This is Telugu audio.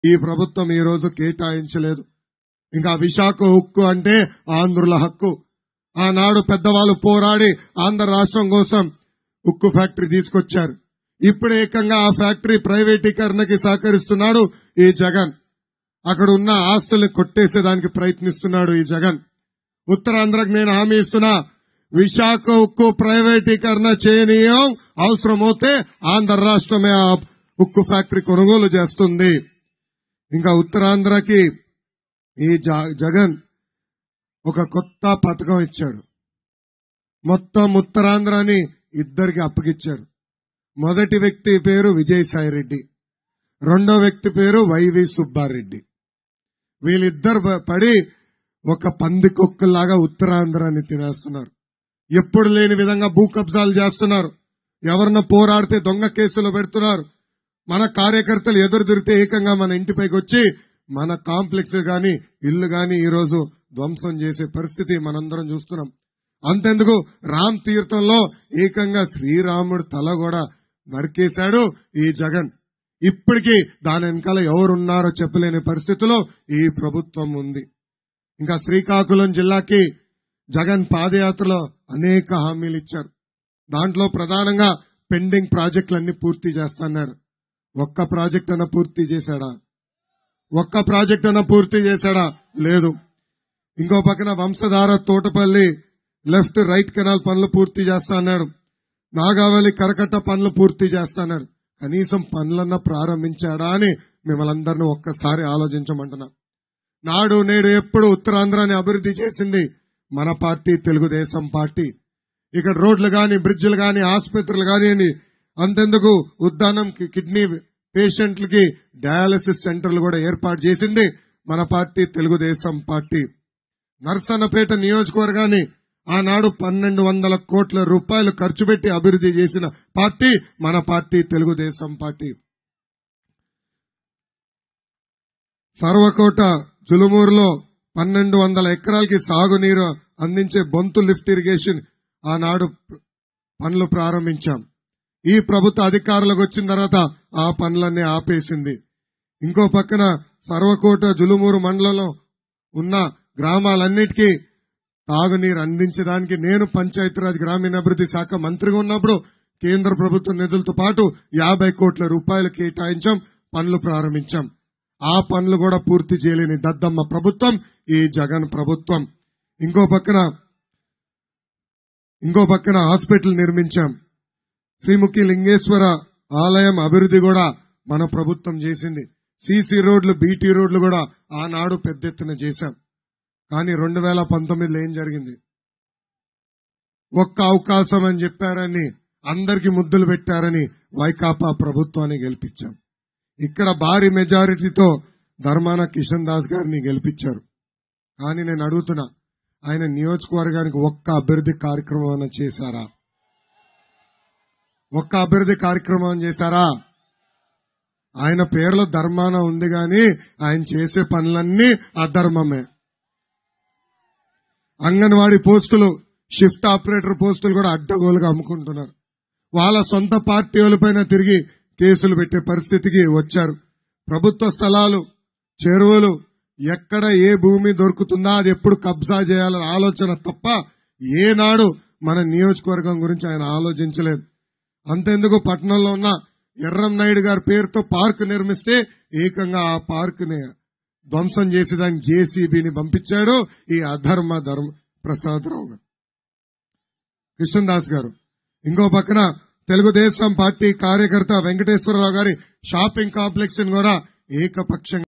ఈ ప్రభుత్వం ఈ రోజు కేటాయించలేదు ఇంకా విశాఖ హక్కు అంటే ఆంధ్రుల హక్కు ఆనాడు పెద్దవాళ్ళు పోరాడి ఆంధ్ర రాష్ట్రం కోసం ఉక్కు ఫ్యాక్టరీ తీసుకొచ్చారు ఇప్పుడు ఏకంగా ఆ ఫ్యాక్టరీ ప్రైవేటీకరణకి సహకరిస్తున్నాడు ఈ జగన్ అక్కడ ఉన్న ఆస్తుల్ని కొట్టేసేదానికి ప్రయత్నిస్తున్నాడు ఈ జగన్ ఉత్తరాంధ్రకు నేను హామీ ఇస్తున్నా విశాఖ ఉక్కు ప్రైవేటీకరణ చేయనీయం అవసరమైతే ఆంధ్ర రాష్ట్రమే ఆ ఉక్కు ఫ్యాక్టరీ కొనుగోలు చేస్తుంది ఇంకా ఉత్తరాంధ్రకి ఈ జ- జగన్ ఒక కొత్త పథకం ఇచ్చాడు మొత్తం ఉత్తరాంధ్రని ఇద్దరికి అప్పగిచ్చాడు మొదటి వ్యక్తి పేరు విజయసాయి రెడ్డి రెండో వ్యక్తి పేరు వైవి సుబ్బారెడ్డి వీళ్ళిద్దరు ప- పడి ఒక పంది కుక్కల్లాగా ఉత్తరాంధ్రాన్ని తినేస్తున్నారు ఎప్పుడు లేని విధంగా భూ కబ్జాలు చేస్తున్నారు ఎవరినో పోరాడితే దొంగ కేసులు పెడుతున్నారు మన కార్యకర్తలు ఎదురు తిరిగితే ఏకంగా మన ఇంటిపైకి వచ్చి మన కాంప్లెక్స్ గాని ఇల్లు గాని ఈ రోజు ధ్వంసం చేసే పరిస్థితి మనందరం చూస్తున్నాం అంతెందుకు రామ్ తీర్థంలో ఏకంగా శ్రీరాముడు తల కూడా నరికేశాడు ఈ జగన్ ఇప్పటికీ దాని వెనకాల ఎవరున్నారో చెప్పలేని పరిస్థితిలో ఈ ప్రభుత్వం ఉంది ఇంకా శ్రీకాకుళం జిల్లాకి జగన్ పాదయాత్రలో అనేక హామీలు ఇచ్చారు దాంట్లో ప్రధానంగా పెండింగ్ ప్రాజెక్టులన్నీ పూర్తి చేస్తాన్నాడు ఒక్క ప్రాజెక్ట్ అన్న పూర్తి చేశాడా ఒక్క ప్రాజెక్ట్ అన్న పూర్తి చేశాడా లేదు ఇంకో పక్కన Vamsadhara Thotapalli left right canal పనులు పూర్తి చేస్తా అన్నాడు నాగావళి కరకట్ట పనులు పూర్తి చేస్తా అన్నాడు కనీసం పనులన్నా ప్రారంభించాడా అని మిమ్మల్ని అందరినీ ఒక్కసారి ఆలోచించమంటున్నా నాడు నేడు ఎప్పుడు ఉత్తరాంధ్రాన్ని అభివృద్ధి చేసింది మన పార్టీ తెలుగుదేశం పార్టీ ఇక్కడ రోడ్లు గాని బ్రిడ్జిలు గాని ఆసుపత్రులు కానివ్వండి అంతెందుకు ఉద్దానం కి- కిడ్నీ పేషెంట్లకి డయాలసిస్ సెంటర్లు కూడా ఏర్పాటు చేసింది మన పార్టీ తెలుగుదేశం పార్టీ నర్సన్నపేట నియోజకవర్గాన్ని ఆనాడు పన్నెండు వందల కోట్ల రూపాయలు ఖర్చు పెట్టి అభివృద్ధి చేసిన పార్టీ మన పార్టీ తెలుగుదేశం పార్టీ సర్వకోట జులుమూరులో పన్నెండు వందల ఎకరాలకి సాగునీరు అందించే బొంతు లిఫ్ట్ ఇరిగేషన్ ఆనాడు పనులు ప్రారంభించాం ఈ ప్రభుత్వ అధికారులకు వచ్చిన తర్వాత ఆ పనులన్నీ ఆపేసింది ఇంకో పక్కన సర్వకోట జులుమూరు మండలంలో ఉన్న గ్రామాలన్నిటికీ తాగునీరు అందించడానికి నేను పంచాయతీరాజ్ గ్రామీణాభివృద్ధి శాఖ మంత్రిగా ఉన్నప్పుడు కేంద్ర ప్రభుత్వ నిధులతో పాటు యాభై కోట్ల రూపాయలు కేటాయించాం పనులు ప్రారంభించాం ఆ పనులు కూడా పూర్తి చేయలేని దద్దమ్మ ప్రభుత్వం ఈ జగన్ ప్రభుత్వం ఇంకో పక్కన ఇంకో పక్కన హాస్పిటల్ నిర్మించాం శ్రీముఖి లింగేశ్వర ఆలయం అభివృద్ధి కూడా మన ప్రభుత్వం చేసింది సీసీ రోడ్లు బీటీ రోడ్లు కూడా ఆనాడు పెద్ద ఎత్తున చేశాం కానీ రెండు వేల పంతొమ్మిదిలో ఏం జరిగింది ఒక్క అవకాశం అని చెప్పారని అందరికి ముద్దులు పెట్టారని వైకాపా ప్రభుత్వాన్ని గెలిపించాం ఇక్కడ భారీ మెజారిటీతో ధర్మాన కిషన్ దాస్ గారిని గెలిపించారు కానీ నేను అడుగుతున్నా ఆయన నియోజకవర్గానికి ఒక్క అభివృద్ధి కార్యక్రమం అన్న చేశారా ఒక్క అభివృద్ధి కార్యక్రమం చేశారా ఆయన పేర్లో ధర్మాన ఉంది గాని ఆయన చేసే పనులన్నీ అధర్మమే అంగన్వాడీ పోస్టులు షిఫ్ట్ ఆపరేటర్ పోస్టులు కూడా అడ్డగోలుగా అమ్ముకుంటున్నారు వాళ్ళ సొంత పార్టీ వాళ్ళపైన తిరిగి కేసులు పెట్టే పరిస్థితికి వచ్చారు ప్రభుత్వ స్థలాలు చెరువులు ఎక్కడ ఏ భూమి దొరుకుతుందా అది ఎప్పుడు కబ్జా చేయాలన్న ఆలోచన తప్ప ఏనాడు మన నియోజకవర్గం గురించి ఆయన ఆలోచించలేదు అంతెందుకు పట్టణంలో ఉన్న ఎర్రం నాయుడు గారి పేరుతో పార్క్ నిర్మిస్తే ఏకంగా ఆ పార్క్ ని ధ్వంసం చేసేదానికి జేసీబీని పంపించాడు ఈ అధర్మ ధర్మ ప్రసాదరావు గారు కృష్ణన్ దాస్ గారు ఇంకో పక్కన తెలుగుదేశం పార్టీ కార్యకర్త వెంకటేశ్వరరావు గారి షాపింగ్ కాంప్లెక్స్ ని కూడా ఏకపక్షంగా